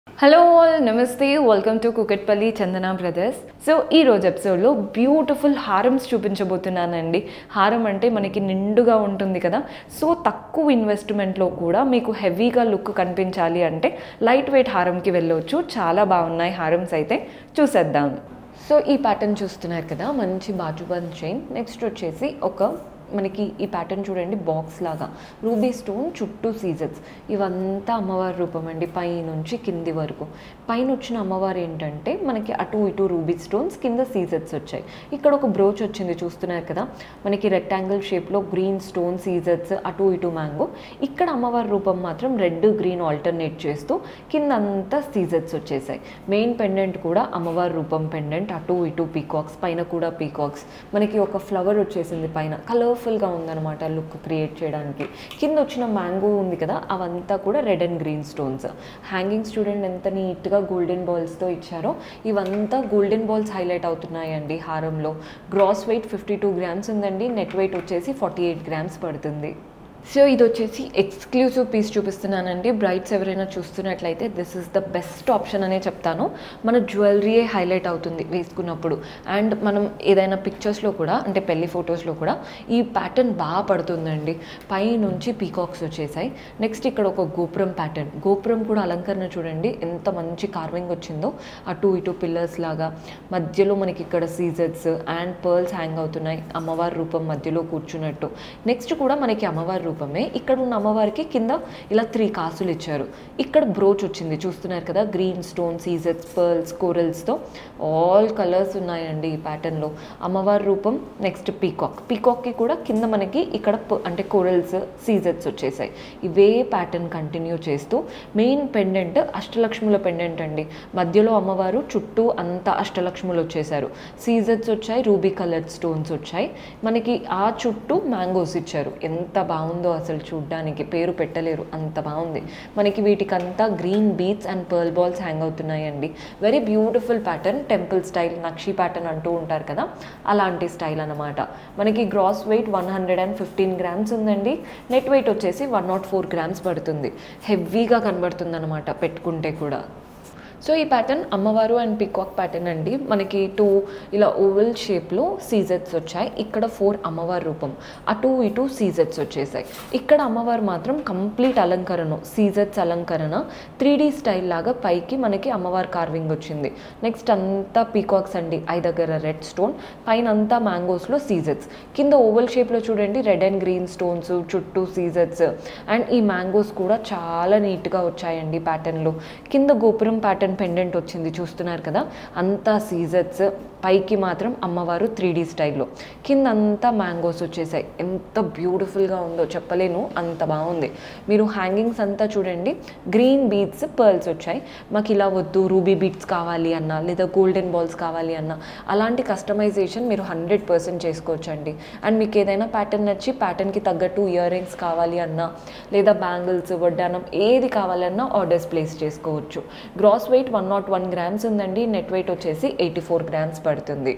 hello all namaste welcome to Kukatpally Chandana brothers so ఈ రోజు ఎపిసోడ్లో బ్యూటిఫుల్ హారమ్స్ చూపించబోతున్నానండి హారం అంటే మనకి నిండుగా ఉంటుంది కదా సో తక్కువ ఇన్వెస్ట్మెంట్లో కూడా మీకు హెవీగా లుక్ కనిపించాలి అంటే లైట్ వెయిట్ హారంకి వెళ్ళవచ్చు చాలా బాగున్నాయి హారమ్స్ అయితే చూసేద్దాం సో ఈ ప్యాటర్న్ చూస్తున్నారు కదా మంచి బాజుబంద్ చైన్ నెక్స్ట్ వచ్చేసి ఒక మనకి ఈ ప్యాటర్న్ చూడండి బాక్స్ లాగా రూబీ స్టోన్ చుట్టూ సీజన్స్ ఇవంతా అమ్మవారి రూపం అండి పై నుంచి కింది వరకు పైన వచ్చిన అమ్మవారు ఏంటంటే మనకి అటు ఇటు రూబీ స్టోన్స్ కింద సీజన్స్ వచ్చాయి ఇక్కడ ఒక బ్రోచ్ వచ్చింది చూస్తున్నారు కదా మనకి రెక్టాంగిల్ షేప్లో గ్రీన్ స్టోన్ సీజన్స్ అటు ఇటు మ్యాంగో ఇక్కడ అమ్మవారి రూపం మాత్రం రెడ్ గ్రీన్ ఆల్టర్నేట్ చేస్తూ కింద అంతా సీజన్స్ వచ్చేసాయి మెయిన్ పెండెంట్ కూడా అమ్మవారి రూపం పెండెంట్ అటు ఇటు పీకాక్స్ పైన కూడా పీకాక్స్ మనకి ఒక ఫ్లవర్ వచ్చేసింది పైన కలర్ఫుల్గా ఉందన్నమాట లుక్ క్రియేట్ చేయడానికి కింద వచ్చిన మ్యాంగో ఉంది కదా అవంతా కూడా red and green stones hangings చూడండి ఎంత నీట్గా గోల్డెన్ బాల్స్తో ఇచ్చారో ఇవంతా గోల్డెన్ బాల్స్ హైలైట్ అవుతున్నాయండి హారంలో gross weight fifty two grams ఉందండి నెట్ వెయిట్ వచ్చేసి ఫార్టీ ఎయిట్ గ్రామ్స్ పడుతుంది సో ఇది వచ్చేసి ఎక్స్క్లూసివ్ పీస్ చూపిస్తున్నానండి బ్రైట్స్ ఎవరైనా చూస్తున్నట్లయితే this is the best option అనే చెప్తాను మన జ్యువెలరీయే హైలైట్ అవుతుంది వేసుకున్నప్పుడు అండ్ మనం ఏదైనా పిక్చర్స్లో కూడా అంటే పెళ్లి ఫొటోస్లో కూడా ఈ ప్యాటర్న్ బాగా పడుతుందండి పై నుంచి పీకాక్స్ వచ్చేసాయి నెక్స్ట్ ఇక్కడ ఒక గోపురం ప్యాటర్న్ గోపురం కూడా అలంకరణ చూడండి ఎంత మంచి కార్వింగ్ వచ్చిందో అటు ఇటు పిల్లర్స్ లాగా మధ్యలో మనకి ఇక్కడ సీజర్స్ అండ్ పర్ల్స్ హ్యాంగ్ అవుతున్నాయి అమ్మవారి రూపం మధ్యలో కూర్చున్నట్టు నెక్స్ట్ కూడా మనకి అమ్మవారి రూపమే ఇక్కడ ఉన్న అమ్మవారికి కింద ఇలా త్రీ కాసులు ఇచ్చారు ఇక్కడ బ్రోచ్ వచ్చింది చూస్తున్నారు కదా గ్రీన్ స్టోన్ సీజర్స్ పర్ల్స్ కోరల్స్తో ఆల్ కలర్స్ ఉన్నాయండి ఈ ప్యాటర్న్లో అమ్మవారి రూపం నెక్స్ట్ పీకాక్ పీకాక్కి కూడా కింద మనకి ఇక్కడ ప- అంటే కోరల్స్ సీజర్స్ వచ్చేసాయి ఇవే ప్యాటర్న్ కంటిన్యూ చేస్తూ మెయిన్ పెండెంట్ అష్టలక్ష్ముల పెండెంట్ అండి మధ్యలో అమ్మవారు చుట్టూ అంత అష్టలక్ష్ములు వచ్చేసారు సీజర్స్ వచ్చాయి రూబీ కలర్డ్ స్టోన్స్ వచ్చాయి మనకి ఆ చుట్టూ మ్యాంగోస్ ఇచ్చారు ఎంత బాగుందో అసలు చూడ్డానికి పేరు పెట్టలేరు అంత బాగుంది మనకి వీటికంతా green beads and pearl balls hang అవుతున్నాయండి very beautiful pattern temple style నక్షి ప్యాటర్న్ అంటూ ఉంటారు కదా అలాంటి స్టైల్ అనమాట మనకి gross weight one hundred and fifteen grams ఉందండి నెట్ వెయిట్ వచ్చేసి వన్ నాట్ ఫోర్ గ్రామ్స్ పడుతుంది హెవీగా కనబడుతుంది అనమాట పెట్టుకుంటే కూడా సో ఈ ప్యాటర్న్ అమ్మవారు అండ్ పికాక్ ప్యాటర్న్ అండి మనకి టూ ఇలా ఓవెల్ షేప్లో సీజెట్స్ వచ్చాయి ఇక్కడ ఫోర్ అమ్మవారి రూపం అటు ఇటు సీజెట్స్ వచ్చేసాయి ఇక్కడ అమ్మవారు మాత్రం కంప్లీట్ అలంకరణ సీజెట్స్ అలంకరణ త్రీ డీ స్టైల్ లాగా పైకి మనకి అమ్మవారి కార్వింగ్ వచ్చింది నెక్స్ట్ అంతా పీకాక్స్ అండి ఐ దగ్గర రెడ్ స్టోన్ పైన అంతా మ్యాంగోస్లో సీజెట్స్ కింద ఓవెల్ షేప్లో చూడండి రెడ్ అండ్ గ్రీన్ స్టోన్స్ చుట్టూ సీజెట్స్ అండ్ ఈ మ్యాంగోస్ కూడా చాలా నీట్గా వచ్చాయండి ప్యాటర్న్లో కింద గోపురం ప్యాటర్న్ పెండెంట్ వచ్చింది చూస్తున్నారు కదా అంతా సీజర్స్ పైకి మాత్రం అమ్మవారు త్రీ డీ స్టైల్లో కింద అంతా మ్యాంగోస్ వచ్చేసాయి ఎంత బ్యూటిఫుల్గా ఉందో చెప్పలేను అంత బాగుంది మీరు హ్యాంగింగ్స్ అంతా చూడండి గ్రీన్ బీడ్స్ పర్ల్స్ వచ్చాయి మాకు ఇలా వద్దు రూబీ బీడ్స్ కావాలి అన్నా లేదా గోల్డెన్ బాల్స్ కావాలి అన్నా అలాంటి కస్టమైజేషన్ మీరు హండ్రెడ్ పర్సెంట్ చేసుకోవచ్చండి అండ్ మీకు ఏదైనా ప్యాటర్న్ నచ్చి ప్యాటర్న్కి తగ్గట్టు ఇయర్ రింగ్స్ కావాలి అన్నా లేదా బ్యాంగిల్స్ వడ్డానం ఏది కావాలన్నా ఆర్డర్స్ ప్లేస్ చేసుకోవచ్చు gross weight one nought one grams ఉందండి నెట్ వెయిట్ వచ్చేసి ఎయిటీ ఫోర్ గ్రామ్స్ పడుతుంది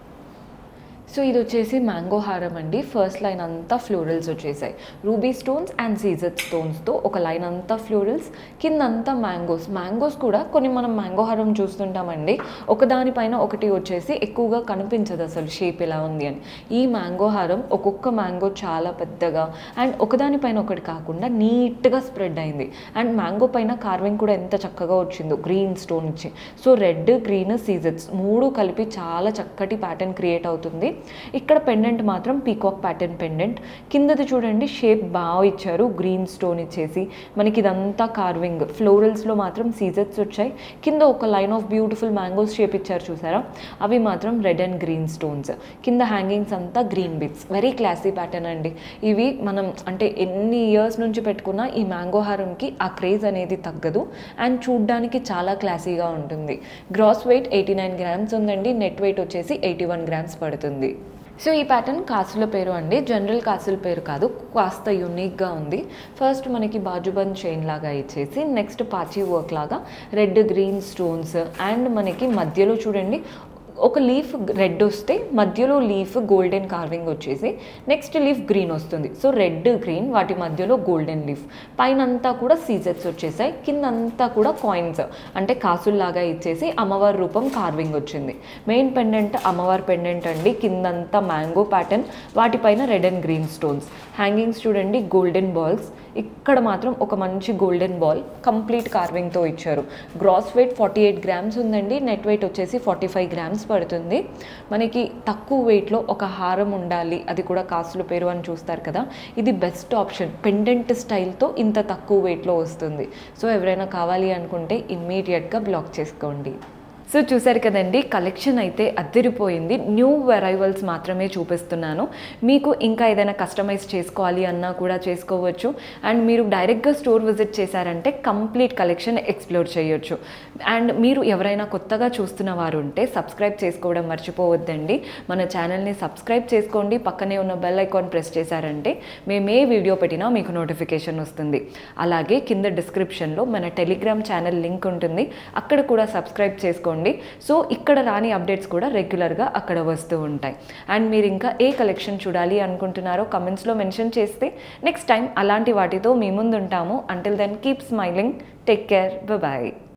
సో ఇది వచ్చేసి మ్యాంగో హారం అండి ఫస్ట్ లైన్ అంతా ఫ్లోరల్స్ వచ్చేసాయి రూబీ స్టోన్స్ అండ్ సీజర్ స్టోన్స్తో ఒక లైన్ అంతా ఫ్లోరల్స్ కింద అంతా మ్యాంగోస్ మ్యాంగోస్ కూడా కొన్ని మనం మ్యాంగో హారం చూస్తుంటామండి ఒకదానిపైన ఒకటి వచ్చేసి ఎక్కువగా కనిపించదు అసలు షేప్ ఎలా ఉంది అని ఈ మ్యాంగో హారం ఒక్కొక్క మ్యాంగో చాలా పెద్దగా అండ్ ఒకదానిపైన ఒకటి కాకుండా నీట్గా స్ప్రెడ్ అయింది అండ్ మ్యాంగో పైన కార్వింగ్ కూడా ఎంత చక్కగా వచ్చిందో గ్రీన్ స్టోన్ ఇచ్చి సో రెడ్ గ్రీన్ సీజర్స్ మూడు కలిపి చాలా చక్కటి ప్యాటర్న్ క్రియేట్ అవుతుంది ఇక్కడ పెండెంట్ మాత్రం పీకాక్ ప్యాటర్న్ పెండెంట్ కిందది చూడండి షేప్ బాగా ఇచ్చారు గ్రీన్ స్టోన్ ఇచ్చేసి మనకి ఇదంతా కార్వింగ్ ఫ్లోరల్స్లో మాత్రం సీజర్స్ వచ్చాయి కింద ఒక line of beautiful mangoes shape ఇచ్చారు చూసారా అవి మాత్రం రెడ్ అండ్ గ్రీన్ స్టోన్స్ కింద హ్యాంగింగ్స్ అంతా green beads very classy pattern అండి ఇవి మనం అంటే ఎన్ని ఇయర్స్ నుంచి పెట్టుకున్నా ఈ మ్యాంగో హారంకి ఆ క్రేజ్ అనేది తగ్గదు అండ్ చూడ్డానికి చాలా క్లాసీగా ఉంటుంది gross weight eighty nine grams ఉందండి నెట్ వెయిట్ వచ్చేసి ఎయిటీ వన్ గ్రామ్స్ పడుతుంది సో ఈ ప్యాటర్న్ కాసుల పేరు అండి జనరల్ కాసుల పేరు కాదు కాస్త యూనిక్గా ఉంది ఫస్ట్ మనకి బాజుబంద్ చైన్ లాగా ఇచ్చేసి నెక్స్ట్ పాచి వర్క్ లాగా రెడ్ గ్రీన్ స్టోన్స్ అండ్ మనకి మధ్యలో చూడండి ఒక లీఫ్ రెడ్ వస్తే మధ్యలో లీఫ్ గోల్డెన్ కార్వింగ్ వచ్చేసి నెక్స్ట్ లీఫ్ గ్రీన్ వస్తుంది సో రెడ్ గ్రీన్ వాటి మధ్యలో గోల్డెన్ లీఫ్ పైన అంతా కూడా సీజర్స్ వచ్చేసాయి కింద అంతా కూడా కాయిన్స్ అంటే కాసుల్లాగా ఇచ్చేసి అమ్మవారి రూపం కార్వింగ్ వచ్చింది మెయిన్ పెండెంట్ అమ్మవారి పెండెంట్ అండి కిందంతా మ్యాంగో ప్యాటర్న్ వాటిపైన red and green stones hangings చూడండి గోల్డెన్ బాల్స్ ఇక్కడ మాత్రం ఒక మంచి గోల్డెన్ బాల్ కంప్లీట్ కార్వింగ్తో ఇచ్చారు gross weight forty eight grams ఉందండి నెట్ వెయిట్ వచ్చేసి ఫార్టీ ఫైవ్ గ్రామ్స్ పడుతుంది మనకి తక్కువ వెయిట్లో ఒక హారం ఉండాలి అది కూడా కాసుల పేరు అని చూస్తారు కదా ఇది బెస్ట్ ఆప్షన్ పెండెంట్ స్టైల్తో ఇంత తక్కువ వెయిట్లో వస్తుంది సో ఎవరైనా కావాలి అనుకుంటే ఇమ్మీడియట్గా బ్లాక్ చేసుకోండి సో చూసారు కదండి కలెక్షన్ అయితే అద్దరిపోయింది న్యూ అరైవల్స్ మాత్రమే చూపిస్తున్నాను మీకు ఇంకా ఏదైనా కస్టమైజ్ చేసుకోవాలి అన్నా కూడా చేసుకోవచ్చు అండ్ మీరు డైరెక్ట్గా స్టోర్ విజిట్ చేశారంటే కంప్లీట్ కలెక్షన్ ఎక్స్ప్లోర్ చేయొచ్చు అండ్ మీరు ఎవరైనా కొత్తగా చూస్తున్న వారు ఉంటే సబ్స్క్రైబ్ చేసుకోవడం మర్చిపోవద్దండి మన ఛానల్ని సబ్స్క్రైబ్ చేసుకోండి పక్కనే ఉన్న బెల్ ఐకాన్ ప్రెస్ చేశారంటే మేము ఏ వీడియో పెట్టినా మీకు నోటిఫికేషన్ వస్తుంది అలాగే కింద డిస్క్రిప్షన్లో మన టెలిగ్రామ్ ఛానల్ లింక్ ఉంటుంది అక్కడ కూడా సబ్స్క్రైబ్ చేసుకోండి సో ఇక్కడ రాని అప్డేట్స్ కూడా రెగ్యులర్గా అక్కడ వస్తూ ఉంటాయి అండ్ మీరు ఇంకా ఏ కలెక్షన్ చూడాలి అనుకుంటున్నారో కమెంట్స్లో మెన్షన్ చేస్తే నెక్స్ట్ టైం అలాంటి వాటితో మీ ముందు ఉంటాము until then keep smiling take care bye